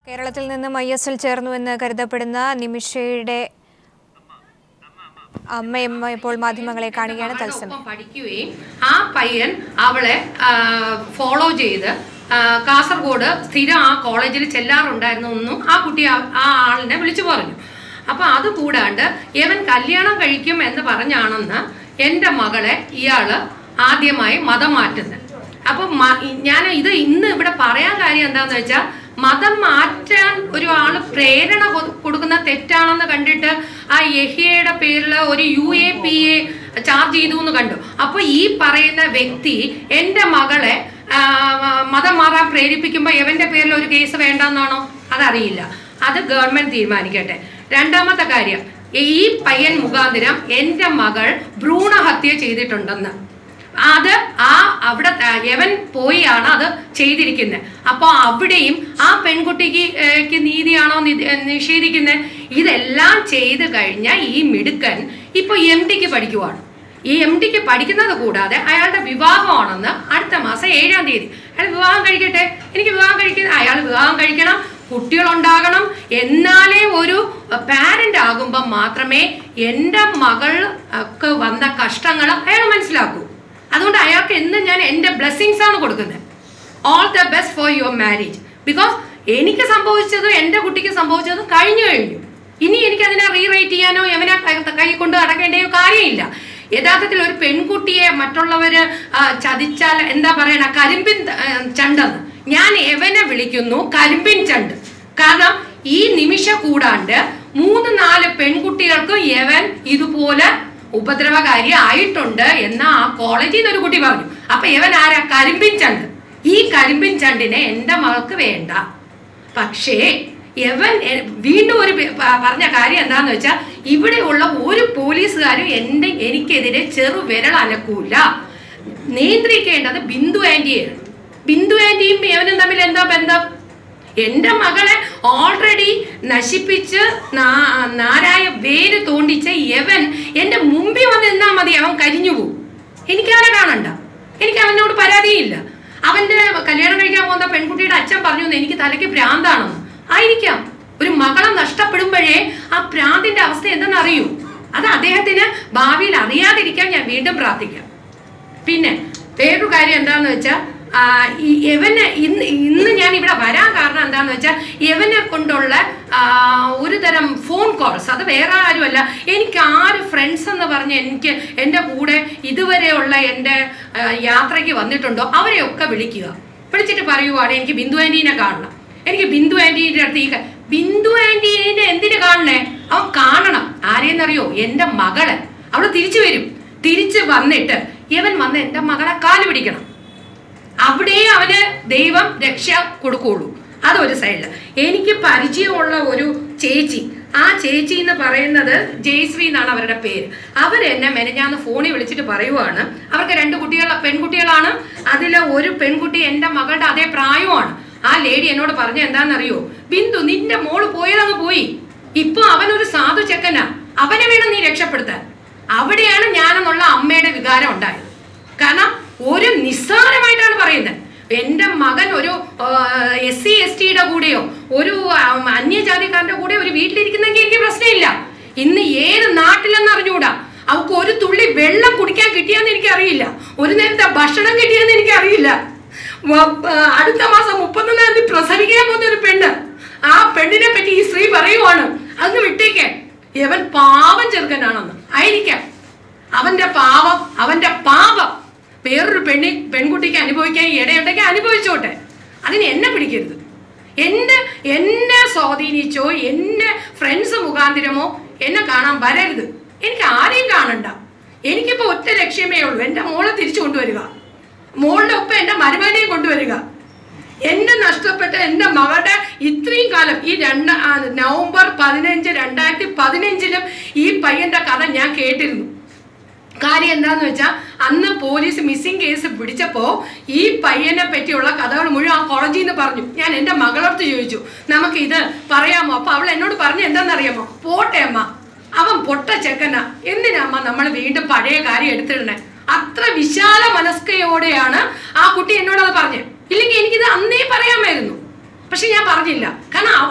കേരളത്തിൽ നിന്നും I S L ചേർന്നുവെന്ന് കരുതപ്പെടുന്ന നിമിഷയുടെ അമ്മയും ഇപ്പോൾ മാധ്യമങ്ങളെ കാണുകയാണ് തത്സമയം ഒപ്പം പഠിക്കുകയും ആ പയ്യൻ അവളെ ഫോളോ ചെയ്ത് ആ, കാസർഗോഡ് സ്ഥിരം ആ കോളേജിൽ ചെല്ലാറുണ്ടായിരുന്നു എന്നും ആ കുട്ടി ആ- ആ ആളിനെ വിളിച്ചു പറഞ്ഞു അപ്പൊ അത് കൂടാണ്ട് ഇവൻ കല്യാണം കഴിക്കും എന്ന് പറഞ്ഞാണെന്ന് എൻ്റെ മകളെ ഇയാള് ആദ്യമായി മതം മാറ്റുന്നത് അപ്പൊ മ- ഞാൻ ഇത് ഇന്ന് ഇവിടെ പറയാൻ കാര്യം എന്താന്ന് വെച്ചാൽ മതം മാറ്റാൻ ഒരു ആള് പ്രേരണ കൊ- കൊടുക്കുന്ന തെറ്റാണെന്ന് കണ്ടിട്ട് ആ യഹിയയുടെ പേരിൽ ഒരു U A P A charge ചെയ്തു എന്ന് കണ്ടു അപ്പൊ ഈ പറയുന്ന വ്യക്തി എൻ്റെ മകളെ ആ, മതം മാറാൻ പ്രേരിപ്പിക്കുമ്പോൾ എവന്റെ പേരിൽ ഒരു കേസ് വേണ്ടെന്നാണോ അതറിയില്ല അത് ഗവൺമെന്റ് തീരുമാനിക്കട്ടെ രണ്ടാമത്തെ കാര്യം ഈ പയ്യൻ മുഖാന്തരം എൻ്റെ മകൾ ഭ്രൂണഹത്യ ചെയ്തിട്ടുണ്ടെന്ന് അത് ആ അവിടെ ത- യവൻ പോയാണ് അത് ചെയ്തിരിക്കുന്നത് അപ്പോൾ അവിടെയും ആ പെൺകുട്ടിക്ക് ഏഹ്, ക്ക് നീതിയാണോ നിഷേധിക്കുന്നത് ഇതെല്ലാം ചെയ്ത് കഴിഞ്ഞ ഈ മിടുക്കൻ ഇപ്പോൾ എം ഡിക്ക് പഠിക്കുവാണ് ഈ എം ഡിക്ക് പഠിക്കുന്നത് കൂടാതെ അയാളുടെ വിവാഹമാണെന്ന് അടുത്ത മാസം ഏഴാം തീയതി അയാൾ വിവാഹം കഴിക്കട്ടെ എനിക്ക് വിവാഹം കഴിക്കുന്ന അയാൾ വിവാഹം കഴിക്കണം കുട്ടികളുണ്ടാകണം എന്നാലേ ഒരു പാരന്റ് ആകുമ്പം മാത്രമേ എൻ്റെ മകൾക്ക് വന്ന കഷ്ടങ്ങൾ അയാൾ മനസ്സിലാക്കൂ അതുകൊണ്ട് അയാൾക്ക് എന്നും ഞാൻ എൻ്റെ ബ്ലെസ്സിങ്സ് ആണ് കൊടുക്കുന്നത് all the best for your marriage because എനിക്ക് സംഭവിച്ചതും എൻ്റെ കുട്ടിക്ക് സംഭവിച്ചതും കഴിഞ്ഞു കഴിഞ്ഞു ഇനി എനിക്ക് അതിനെ റീറൈറ്റ് ചെയ്യാനോ എവനെ കൈ- കൈ കൊണ്ട് അടക്കേണ്ടയോ കാര്യമില്ല യഥാർത്ഥത്തിൽ ഒരു പെൺകുട്ടിയെ മറ്റുള്ളവര് ആ, ചതിച്ചാൽ എന്താ പറയണ കരിമ്പിൻ ആ, ചണ്ടെന്ന് ഞാൻ എവനെ വിളിക്കുന്നു കരിമ്പിൻ ചണ്ട് കാരണം ഈ നിമിഷ കൂടാണ്ട് മൂന്ന് നാല് പെൺകുട്ടികൾക്ക് യവൻ ഇതുപോലെ ഉപദ്രവകാരി ആയിട്ടുണ്ട് എന്ന് ആ കോളേജിൽ നിന്ന് ഒരു കുട്ടി പറഞ്ഞു അപ്പൊ ഇവൻ ആരാ കരിമ്പിൻ ചണ്ട് ഈ കരിമ്പിൻ ചണ്ടിനെ എൻ്റെ മകൾക്ക് വേണ്ട പക്ഷേ യവൻ എ- വീണ്ടും ഒരു പെ- പ- പറഞ്ഞ കാര്യം എന്താന്ന് വെച്ചാൽ ഇവിടെയുള്ള ഒരു പോലീസുകാരും എൻ്റെ എനിക്കെതിരെ ചെറു വിരൽ അനക്കൂല നിയന്ത്രിക്കേണ്ടത് ബിന്ദു ആന്റിയാണ് ബിന്ദു ആന്റിയും യവനും തമ്മിൽ എന്താ ബന്ധം എൻ്റെ മകളെ ഓൾറെഡി നശിപ്പിച്ച് നാ- നാരായ വേര് തോണ്ടിച്ച യവൻ എൻ്റെ മുമ്പിൽ വന്ന് നിന്നാ മതി അവൻ കരിഞ്ഞു പോകും എനിക്കവനെ കാണണ്ട എനിക്ക് അവനോട് പരാതിയില്ല അവന്റെ കല്യാണം കഴിക്കാൻ പോകുന്ന പെൺകുട്ടിയുടെ അച്ഛൻ പറഞ്ഞു "എന്ന് എനിക്ക് തലയ്ക്ക് ഭ്രാന്താണെന്ന് ആയിരിക്കാം ഒരു മകളെ നഷ്ടപ്പെടുമ്പോഴേ ആ ഭ്രാന്തിന്റെ അവസ്ഥ എന്തെന്ന് അറിയൂ അത് അദ്ദേഹത്തിന് ഭാവിയിൽ അറിയാതിരിക്കാൻ ഞാൻ വീണ്ടും പ്രാർത്ഥിക്കാം പിന്നെ വേറൊരു കാര്യം എന്താന്ന് വെച്ചാൽ ഈ യവന് ഇന്ന് ഇന്ന് ഞാൻ ഇവിടെ വരാൻ കാരണം എന്താന്ന് വെച്ചാൽ യവനെ കൊണ്ടുള്ള ആ, ഒരു തരം ഫോൺ കോൾസ് അത് വേറെ ആരുമല്ല എനിക്ക് ആര് ഫ്രണ്ട്സ് എന്ന് പറഞ്ഞ് എനിക്ക് എൻ്റെ കൂടെ ഇതുവരെയുള്ള എൻ്റെ ആ, യാത്രയ്ക്ക് വന്നിട്ടുണ്ടോ അവരെയൊക്കെ വിളിക്കുക വിളിച്ചിട്ട് പറയുവാണ് എനിക്ക് ബിന്ദു ആൻറ്റീനെ കാണണം എനിക്ക് ബിന്ദു ആൻറ്റീൻ്റെ അടുത്ത് ഈ ക- ബിന്ദു ആൻറ്റീനെ എന്തിനു കാണണേ അവൻ കാണണം ആരെയെന്നറിയോ എൻ്റെ മകളെ അവൾ തിരിച്ചു വരും തിരിച്ച് വന്നിട്ട് ഇവൻ വന്ന് എൻ്റെ മകളെ കാല് പിടിക്കണം അവിടെ അവന് ദൈവം രക്ഷ കൊടുക്കുള്ളൂ അതൊരു സൈഡിൽ എനിക്ക് പരിചയമുള്ള ഒരു ചേച്ചി ആ ചേച്ചി എന്ന് പറയുന്നത് ജയശ്രീ എന്നാണ് അവരുടെ പേര് അവർ എന്നെ മെനഞ്ഞാന്ന് ഫോണിൽ വിളിച്ചിട്ട് പറയുവാണ് അവർക്ക് രണ്ട് കുട്ടികൾ പെൺകുട്ടികളാണ് അതിൽ ഒരു പെൺകുട്ടി എൻ്റെ മകളുടെ അതേ പ്രായമാണ് ആ ലേഡി എന്നോട് പറഞ്ഞ എന്താണെന്നറിയോ ബിന്ദു നിന്റെ മോള് പോയതങ്ങ് പോയി ഇപ്പൊ അവനൊരു സാധു ചെക്കനാ അവനെ വേണം നീ രക്ഷപ്പെടുത്താൻ അവിടെയാണ് ഞാനെന്നുള്ള അമ്മയുടെ വികാരം ഉണ്ടായത് കാരണം ഒരു നിസ്സാരമായിട്ടാണ് പറയുന്നത് എൻ്റെ മകൻ ഒരു എസ് സി എസ് ടിയുടെ കൂടെയോ ഒരു ആം, അന്യജാതിക്കാരന്റെ കൂടെ ഒരു വീട്ടിലിരിക്കുന്നെങ്കിൽ എനിക്ക് പ്രശ്നമില്ല ഇന്ന് ഏത് നാട്ടിലെന്ന് അറിഞ്ഞുകൂടാ അവൾക്ക് ഒരു തുള്ളി വെള്ളം കുടിക്കാൻ കിട്ടിയെന്ന് എനിക്കറിയില്ല ഒരു നേരത്തെ ഭക്ഷണം കിട്ടിയെന്ന് എനിക്കറിയില്ല വ- ആ, അടുത്ത മാസം മുപ്പത്തൊന്നാം തീയതി പ്രസവിക്കാൻ പോകുന്ന ഒരു പെണ്ണ് ആ പെണ്ണിനെ പറ്റി ഈ സ്ത്രീ പറയുവാണ് അങ്ങ് വിട്ടേക്കേ ഇവൻ പാവം ചെറുക്കനാണെന്ന് ആയിരിക്കാം അവന്റെ പാവം അവന്റെ പാപം വേറൊരു പെണ്ണി പെൺകുട്ടിക്ക് അനുഭവിക്കാൻ ഇടയുണ്ടെങ്കിൽ അനുഭവിച്ചോട്ടെ അതിന് എന്നെ പിടിക്കരുത് എന്നെ എന്നെ സ്വാധീനിച്ചോ എന്നെ ഫ്രണ്ട്സ് മുഖാന്തിരമോ എന്നെ കാണാൻ വരരുത് എനിക്ക് ആരെയും കാണണ്ട എനിക്കിപ്പോ ഒറ്റ ലക്ഷ്യമേ ഉള്ളൂ എൻ്റെ മോളെ തിരിച്ചു കൊണ്ടുവരിക മോളുടെ ഒപ്പം എൻ്റെ മരുമകനെയും കൊണ്ടുവരിക എന്റെ നഷ്ടപ്പെട്ട എൻ്റെ മകളുടെ ഇത്രയും കാലം ഈ രണ്ട് ആ, നവംബർ പതിനഞ്ച് രണ്ടായിരത്തി പതിനഞ്ചിലും ഈ പയ്യന്റെ കഥ ഞാൻ കേട്ടിരുന്നു കാര്യം എന്താന്ന് വെച്ചാൽ അന്ന് പോലീസ് മിസ്സിംഗ് കേസ് പിടിച്ചപ്പോൾ ഈ പയ്യനെ പറ്റിയുള്ള കഥകൾ മുഴുവൻ ആ കോളേജിൽ നിന്ന് പറഞ്ഞു ഞാൻ എൻ്റെ മകളടുത്ത് ചോദിച്ചു നമുക്ക് ഇത് പറയാമോ അപ്പൊ അവൾ എന്നോട് പറഞ്ഞു എന്താണെന്നറിയാമോ പോട്ടെ അമ്മ അവൻ പൊട്ട ചെക്കനാ എന്തിനാ അമ്മ നമ്മൾ വീണ്ടും പഴയ കാര്യം എടുത്തിടണേ അത്ര വിശാല മനസ്കയോടെയാണ് ആ കുട്ടി എന്നോട് അത് പറഞ്ഞത് ഇല്ലെങ്കിൽ എനിക്കിത് അന്നേ പറയാമായിരുന്നു പക്ഷെ ഞാൻ പറഞ്ഞില്ല കാരണം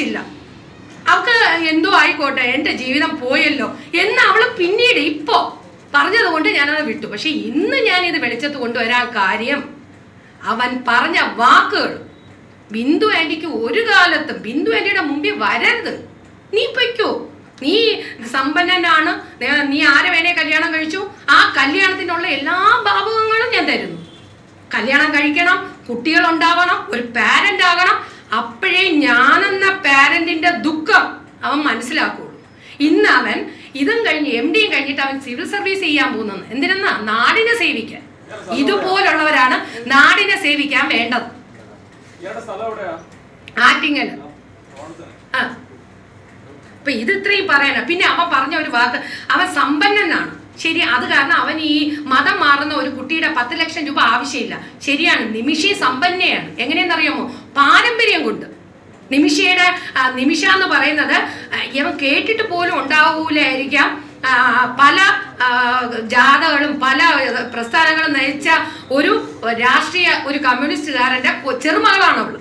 സമ്മതിച്ചില്ല അവൾക്ക് എന്തോ ആയിക്കോട്ടെ എൻ്റെ ജീവിതം പോയല്ലോ എന്ന് അവൾ പിന്നീട് ഇപ്പോ പറഞ്ഞത് കൊണ്ട് ഞാനത് വിട്ടു പക്ഷെ ഇന്ന് ഞാൻ ഇത് വെളിച്ചത്ത് കൊണ്ടുവരാൻ കാര്യം അവൻ പറഞ്ഞ വാക്കുകൾ ബിന്ദു ആൻറ്റിക്ക് ഒരു കാലത്തും ബിന്ദു ആൻറ്റിയുടെ മുമ്പിൽ വരരുത് നീ പൊയ്ക്കോ നീ സമ്പന്നനാണ് നേ- നീ ആരെ വേണേ കല്യാണം കഴിച്ചു ആ കല്യാണത്തിനുള്ള എല്ലാ ഭാവുകങ്ങളും ഞാൻ തരുന്നു കല്യാണം കഴിക്കണം കുട്ടികൾ ഉണ്ടാവണം ഒരു പാരന്റ് ആകണം അപ്പോഴേ ഞാനെന്ന പാരന്റിന്റെ ദുഃഖം അവൻ മനസ്സിലാക്കുള്ളൂ ഇന്ന് അവൻ ഇതും കഴിഞ്ഞ് എം ഡിയും കഴിഞ്ഞിട്ട് അവൻ സിവിൽ സർവീസ് ചെയ്യാൻ പോകുന്നത് എന്തിനെന്നാ നാടിനെ സേവിക്കാൻ ഇതുപോലുള്ളവരാണ് നാടിനെ സേവിക്കാൻ വേണ്ടത് ഇയാളുടെ സ്ഥലം എവിടെയാ ആറ്റിങ്ങൽ ഓണത്തിന് ആ അപ്പൊ ഇത് ഇത്രയും പറയാനാ പിന്നെ അവൻ പറഞ്ഞ ഒരു വാക്ക് അവൻ സമ്പന്നനാണ് ശരി അത് കാരണം അവൻ ഈ മതം മാറുന്ന ഒരു കുട്ടിയുടെ പത്ത് ലക്ഷം രൂപ ആവശ്യമില്ല ശരിയാണ് നിമിഷി സമ്പന്നയാണ് എങ്ങനെയെന്നറിയാമോ പാരമ്പര്യം കൊണ്ട് നിമിഷയുടെ ആ, നിമിഷ എന്ന് പറയുന്നത് ആ, ഇവൻ കേട്ടിട്ട് പോലും ഉണ്ടാവൂലായിരിക്കാം ആ, പല ആ, ജാഥകളും പല പ്രസ്ഥാനങ്ങളും നയിച്ച ഒരു രാഷ്ട്രീയ ഒരു കമ്മ്യൂണിസ്റ്റുകാരന്റെ കൊ- ചെറുമകളാണ് അവള്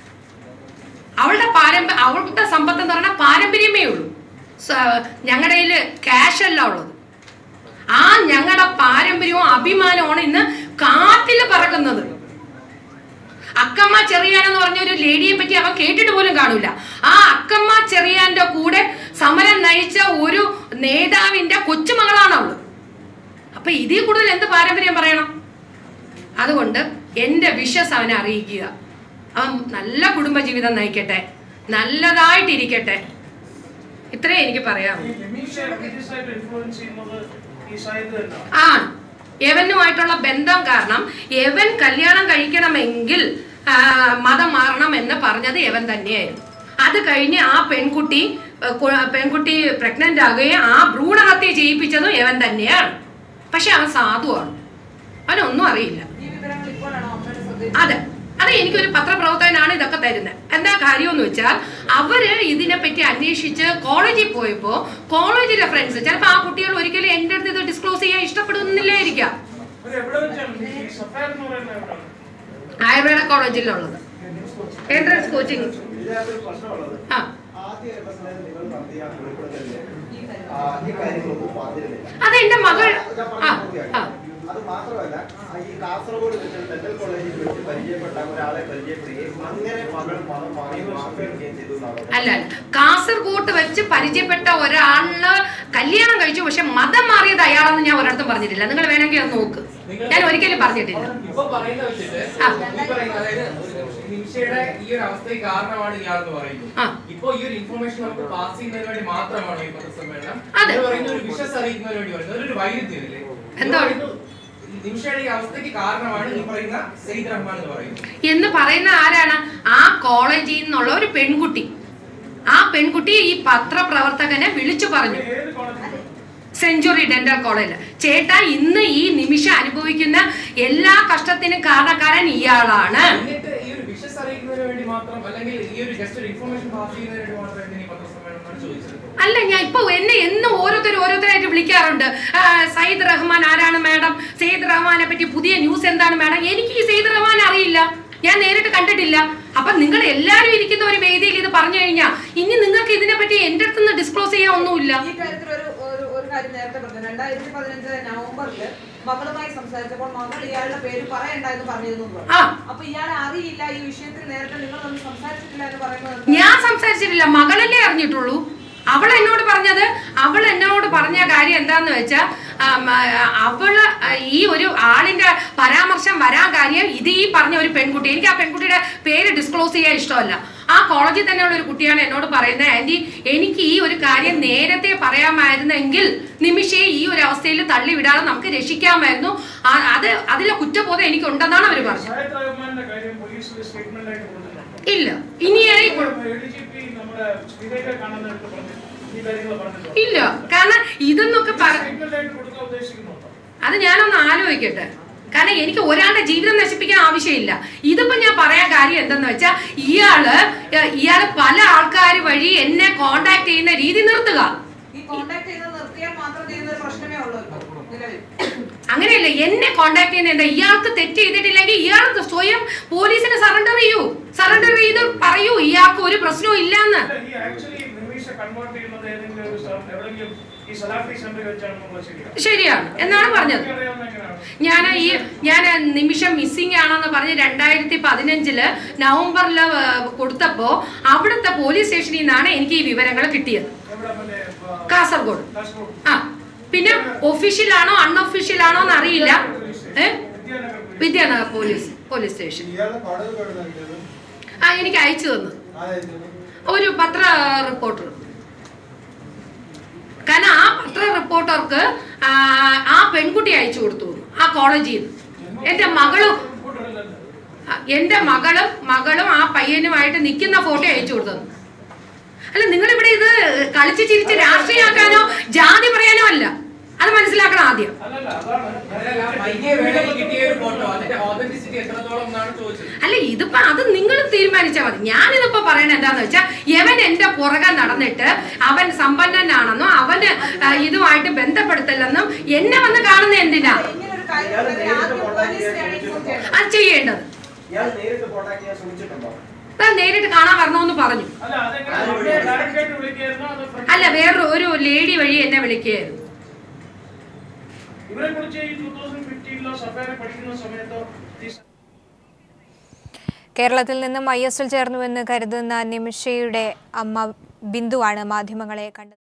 അവളുടെ പാരമ്പ അവളുടെ സമ്പത്ത് എന്ന് പറഞ്ഞാൽ പാരമ്പര്യമേ ഉള്ളൂ ഞങ്ങളുടെ കയ്യിൽ ക്യാഷ് അല്ല ഉള്ളത് ആ ഞങ്ങളുടെ പാരമ്പര്യവും അഭിമാനമാണ് ഇന്ന് കാറ്റിൽ പറക്കുന്നത് അക്കമ്മ ചെറിയാൻ എന്ന് പറഞ്ഞ ഒരു ലേഡിയെ പറ്റി അവൻ കേട്ടിട്ട് പോലും കാണൂല ആ അക്കമ്മ ചെറിയാന്റെ കൂടെ സമരം നയിച്ച ഒരു നേതാവിന്റെ കൊച്ചുമകളാണ് അവള് അപ്പൊ ഇതിൽ കൂടുതൽ എന്ത് പാരമ്പര്യം പറയണം അതുകൊണ്ട് എൻ്റെ വിശ്വസ് അവനെ അറിയിക്കുക അവൻ നല്ല കുടുംബജീവിതം നയിക്കട്ടെ നല്ലതായിട്ടിരിക്കട്ടെ ഇത്രേ എനിക്ക് പറയാം ഈ നിമിഷയുടെ ബിസിനസ്സായിട്ട് ഇൻഫ്ലുവൻസ് ചെയ്യുന്നത് ഈ സാഹിത്യം തന്നെയാണ് ആണ് യവനുമായിട്ടുള്ള ബന്ധം കാരണം യവൻ കല്യാണം കഴിക്കണമെങ്കിൽ ആ, മതം മാറണം എന്ന് പറഞ്ഞത് യവൻ തന്നെയായിരുന്നു അത് കഴിഞ്ഞ് ആ പെൺകുട്ടി ആ, കു- പെൺകുട്ടി പ്രഗ്നന്റ് ആകുകയും ആ ഭ്രൂണഹത്യ ചെയ്യിപ്പിച്ചതും യവൻ തന്നെയാണ് പക്ഷെ അവൻ സാധുവാണ് അവനൊന്നും അറിയില്ല ഈ വിവരങ്ങൾ ഇപ്പോഴാണോ അമ്മയുടെ ശ്രദ്ധയിൽ അതെ അതെ എനിക്കൊരു പത്രപ്രവർത്തകനാണ് ഇതൊക്കെ തരുന്നത് എന്താ കാര്യം എന്ന് വെച്ചാൽ അവര് ഇതിനെപ്പറ്റി അന്വേഷിച്ച് കോളേജിൽ പോയപ്പോ കോളേജിലെ ഫ്രണ്ട്സ് ചിലപ്പോൾ ആ കുട്ടികൾ ഒരിക്കലും എൻ്റെ അടുത്ത് ഇത് ഡിസ്ക്ലോസ് ചെയ്യാൻ ഇഷ്ടപ്പെടുന്നില്ലായിരിക്കാം അത് എവിടെ വെച്ചാണ് ഈ സഫയർ എന്ന് പറയുന്നത് എവിടെയാണ് ആയുർവേദ കോളേജിലുള്ളത് എൻട്രൻസ് കോച്ചിങ് ഇതിനകത്തൊരു പ്രശ്നമുള്ളത് ആ ആദ്യ എപ്പിസോഡിൽ നിങ്ങൾ നടത്തിയ വെളിപ്പെടുത്തലില് ആ, ഈ കാര്യങ്ങളൊന്നും പറഞ്ഞിരുന്നില്ല അത് എൻ്റെ മകൾ ഞാൻ ആ പറഞ്ഞു പൂർത്തിയാക്കി. ആ അത് മാത്രമല്ല ആ, ഈ കാസർഗോഡ് വെച്ച് ഡെന്റൽ കോളേജിൽ വെച്ച് പരിചയപ്പെട്ട ഒരാളെ പരിചയപ്പെടുകയും അങ്ങനെ മകൾ മതം മാറി മാറുകയും ചെയ്തു എന്നാണ് അല്ല അല്ല കാസർഗോട്ട് വെച്ച് പരിചയപ്പെട്ട ഒരാളിന് കല്യാണം കഴിച്ചു പക്ഷെ മതം മാറിയത് അയാളെന്ന് ഞാൻ ഒരിടത്തും പറഞ്ഞിട്ടില്ല നിങ്ങൾ വേണമെങ്കിൽ ഒന്ന് നോക്ക് ഞാൻ ഒരിക്കലും പറഞ്ഞിട്ടില്ല ഇപ്പൊ പറയുന്ന വെച്ചിട്ട് ആ. ഈ പറയുന്ന അതായത് നിമിഷയുടെ ഈ ഒരു അവസ്ഥയ്ക്ക് കാരണമാണ് ഇയാളെന്ന് പറയുന്നത് ആ. ഇപ്പൊ ഈ ഒരു ഇൻഫർമേഷൻ നമുക്ക് പാസ് ചെയ്യുന്നതിന് വേണ്ടി മാത്രമാണ് ഈ പത്രസമ്മേളനം അതെ. ഇത് പറയുന്ന ഒരു വിശ്വസ് അറിയിക്കുന്നതിന് വേണ്ടി പറയുന്നത് അതൊരു വൈരുദ്ധ്യമില്ലേ ഇത് എന്താ? പറയുന്നു, നിമിഷയുടെ ഈ അവസ്ഥയ്ക്ക് കാരണമാണ് ഈ പറയുന്ന സെയ്ദ് റഹ്മാൻ എന്ന് പറയുന്നത് എന്ന് പറയുന്ന ആരാണ് ആ കോളേജിൽ നിന്നുള്ള ഒരു പെൺകുട്ടി ആ പെൺകുട്ടി ഈ പത്രപ്രവർത്തകനെ വിളിച്ചു പറഞ്ഞു ഏത് കോളേജിൽ സെഞ്ചുറി ഡെന്റൽ കോളേജിൽ ചേട്ടാ ഇന്ന് ഈ നിമിഷം അനുഭവിക്കുന്ന എല്ലാ കഷ്ടത്തിനും കാരണക്കാരൻ ഇയാളാണ് എന്നിട്ട് ഈ ഒരു വിശ്വസ് അറിയിക്കുന്നതിന് വേണ്ടി മാത്രം അല്ലെങ്കിൽ ഈ ഒരു ജസ്റ്റ് ഒരു ഇൻഫർമേഷൻ പാസ് ചെയ്യുന്നതിന് വേണ്ടി മാത്രം എന്തിനാ ഈ പത്രസമ്മേളനം എന്നാണ് ചോദിച്ചത് അല്ല ഞാൻ ഇപ്പൊ എന്നെ എന്നും ഓരോരുത്തർ ഓരോരുത്തരായിട്ട് വിളിക്കാറുണ്ട് ആ, സയ്യിദ് റഹ്മാൻ ആരാണ് മാഡം സയ്യിദ് റഹ്മാനെ പറ്റി പുതിയ ന്യൂസ് എന്താണ് മാഡം എനിക്ക് ഈ സയ്യിദ് റഹ്മാൻ അറിയില്ല ഞാൻ നേരിട്ട് കണ്ടിട്ടില്ല അപ്പൊ നിങ്ങൾ എല്ലാവരും ഇരിക്കുന്ന ഒരു വേദിയിൽ ഇത് പറഞ്ഞു കഴിഞ്ഞാൽ ഇനി നിങ്ങൾക്ക് ഇതിനെപ്പറ്റി എന്റെ അടുത്ത് നിന്ന് ഡിസ്ക്ലോസ് ചെയ്യാൻ ഒന്നുമില്ല ഈ കാര്യത്തിൽ ഒരു ഒരു- ഒരു കാര്യം നേരത്തെ പറഞ്ഞു രണ്ടായിരത്തി പതിനഞ്ച് നവംബറിൽ മകളുമായി സംസാരിച്ചപ്പോൾ മകൾ ഇയാളുടെ പേര് പറയണ്ട എന്ന് പറഞ്ഞിരുന്നു എന്ന് പറഞ്ഞു. ആ അപ്പൊ ഇയാളെ അറിയില്ല ഈ വിഷയത്തിൽ നേരത്തെ നിങ്ങൾ ഒന്നും സംസാരിച്ചിട്ടില്ല എന്ന് പറയുന്നത് ഞാൻ സംസാരിച്ചിട്ടില്ല മകളല്ലേ അറിഞ്ഞിട്ടുള്ളൂ അവൾ എന്നോട് പറഞ്ഞത് അവൾ എന്നോട് പറഞ്ഞ കാര്യം എന്താന്ന് വെച്ചാൽ അവള് ആ, ഈ ഒരു ആളിന്റെ പരാമർശം വരാൻ കാര്യം ഇത് ഈ പറഞ്ഞ ഒരു പെൺകുട്ടി എനിക്ക് ആ പെൺകുട്ടിയുടെ പേര് ഡിസ്ക്ലോസ് ചെയ്യാൻ ഇഷ്ടമല്ല ആ കോളേജിൽ തന്നെയുള്ള ഒരു കുട്ടിയാണ് എന്നോട് പറയുന്നത് ആന്റി എനിക്ക് ഈ ഒരു കാര്യം നേരത്തെ പറയാമായിരുന്നെങ്കിൽ നിമിഷയെ ഈ ഒരു അവസ്ഥയിൽ തള്ളിവിടാതെ നമുക്ക് രക്ഷിക്കാമായിരുന്നു ആ- അത് അതിലെ കുറ്റബോധം എനിക്ക് ഉണ്ടെന്നാണ് അവർ പറഞ്ഞത് സാഹിദ് റഹ്മാന്റെ കാര്യം പോലീസിൽ സ്റ്റേറ്റ്മെന്റ് ആയിട്ട് കൊടുത്തിട്ടുണ്ടോ ഇല്ല ഇനിയായി കൊ- എ ഡി ജി പി നമ്മുടെ വിവേക കാണുന്നിടത്ത് പറഞ്ഞു ഈ കാര്യങ്ങൾ പറഞ്ഞിട്ടുണ്ടോ ഇല്ല കാരണം ഇതെന്നൊക്കെ പറ സ്റ്റേറ്റ്മെന്റ് ആയിട്ട് കൊടുക്കാൻ ഉദ്ദേശിക്കുന്നുണ്ടോ അത് ഞാനൊന്ന് ആലോചിക്കട്ടെ കാരണം എനിക്ക് ഒരാളുടെ ജീവിതം നശിപ്പിക്കാൻ ആവശ്യമില്ല ഇതിപ്പോ ഞാൻ പറയാൻ കാര്യം എന്തെന്ന് വെച്ചാൽ ഇയാള് ഏഹ്, ഇയാള് പല ആൾക്കാർ വഴി എന്നെ കോണ്ടാക്ട് ചെയ്യുന്ന രീതി നിർത്തുക ഈ കോണ്ടാക്ട് ചെയ്ത് നിർത്തിയാൽ മാത്രം ചെയ്യുന്ന ഒരു പ്രശ്നമേ ഉള്ളൂ ഇപ്പൊ നിലവിൽ അങ്ങനെയല്ല എന്നെ കോണ്ടാക്ട് ചെയ്യുന്ന എന്താ ഇയാൾക്ക് തെറ്റ് ചെയ്തിട്ടില്ലെങ്കിൽ ഇയാൾ സ്വയം പോലീസിന് സറണ്ടർ ചെയ്യൂ സറണ്ടർ ചെയ്ത് പറയൂ ഇയാൾക്ക് ഒരു പ്രശ്നവും ഇല്ലാന്ന് അല്ല, ഈ ആക്ച്വലി നിമിഷ കൺവേർട്ട് ചെയ്യുന്നത് ഏതെങ്കിലും ഒരു സ്ഥലം എവിടെയെങ്കിലും ഈ സലാഫി സെന്ററിൽ വെച്ചാണെന്നുള്ള ശരിയാണ് ശരിയാണ് എന്നാണ് പറഞ്ഞത് അറിയാവുന്ന എങ്ങനെയാണ് ഞാൻ ഈ ഞാൻ നിമിഷം മിസ്സിംഗ് ആണെന്ന് പറഞ്ഞ് രണ്ടായിരത്തി പതിനഞ്ചില് നവംബറിൽ കൊടുത്തപ്പോൾ അവിടുത്തെ പോലീസ് സ്റ്റേഷനിൽ നിന്നാണ് എനിക്ക് ഈ വിവരങ്ങൾ കിട്ടിയത് എവിടെ മറ്റേ ആ, കാസർഗോഡ് കാസർഗോഡ് ആ പിന്നെ ഒഫീഷ്യൽ ആണോ അൺഒഫീഷ്യൽ ആണോ എന്ന് അറിയില്ല ഏ Vidyanagar police. Vidyanagar police police station ആ എനിക്ക് അയച്ചു തന്നു ഒരു പത്ര റിപ്പോർട്ടർ കാരണം ആ പത്ര റിപ്പോർട്ടർക്ക് ആ, ആ പെൺകുട്ടി അയച്ചു കൊടുത്തു ആ കോളേജിൽ നിന്ന് എൻ്റെ മകളും ആ, എൻ്റെ മകളും മകളും ആ പയ്യനുമായിട്ട് നിൽക്കുന്ന ഫോട്ടോ അയച്ചു കൊടുത്തത് അല്ല നിങ്ങൾ ഇവിടെ ഇത് കളിച്ച് ചിരിച്ച് രാഷ്ട്രീയമാക്കാനോ ജാതി പറയാനോ അല്ല അത് മനസ്സിലാക്കണം ആദ്യം അല്ലല്ല അതാണ് അതല്ല, പയ്യെ വേണമെങ്കിൽ കിട്ടിയ ഒരു ഫോട്ടോ അതിന്റെ ഓതന്റിസിറ്റി എത്രത്തോളം എന്നാണ് ചോദിച്ചത് അല്ല ഇതിപ്പോ അത് നിങ്ങൾ തീരുമാനിച്ചാൽ മതി ഞാനിതിപ്പോ പറയണ എന്താന്ന് വെച്ചാൽ യവൻ എന്റെ പുറകെ നടന്നിട്ട് അവൻ സമ്പന്നനാണെന്നും അവന് ആ, ഇതുമായിട്ട് ബന്ധപ്പെടുത്തില്ലെന്നും എന്നെ വന്ന് കാണുന്ന എന്തിനാ ഇങ്ങനെ ഒരു കാര്യം ഉണ്ടെങ്കിൽ ആദ്യം പോലീസിനെയാണ് ഇൻഫോം ചെയ്യേണ്ടത് അത് ചെയ്യേണ്ടത് ഇയാൾ നേരിട്ട് കോൺടാക്ട് ചെയ്യാൻ ശ്രമിച്ചിട്ടുണ്ടോ ഞാൻ നേരിട്ട് കാണാൻ വരണമെന്ന് പറഞ്ഞു അല്ല അതെങ്ങനെ ഡയറക്റ്റ് ആയിട്ട് വിളിക്കായിരുന്നോ അതോ ഫ്രണ്ട് അല്ല വേറൊരു ഒരു ലേഡി വഴി എന്നെ വിളിക്കുകയായിരുന്നു ഇവരെ കുറിച്ച് ഈ ടൂ തൗസൻഡ് ഫിഫ്റ്റീനിലോ സഫേറെ പഠിക്കുന്ന സമയത്തോ ഈ കേരളത്തിൽ നിന്നും ഐ എസ് എൽ ചേർന്നുവെന്ന് കരുതുന്ന നിമിഷയുടെ അമ്മ ബിന്ദുവാണ് മാധ്യമങ്ങളെ കണ്ടത്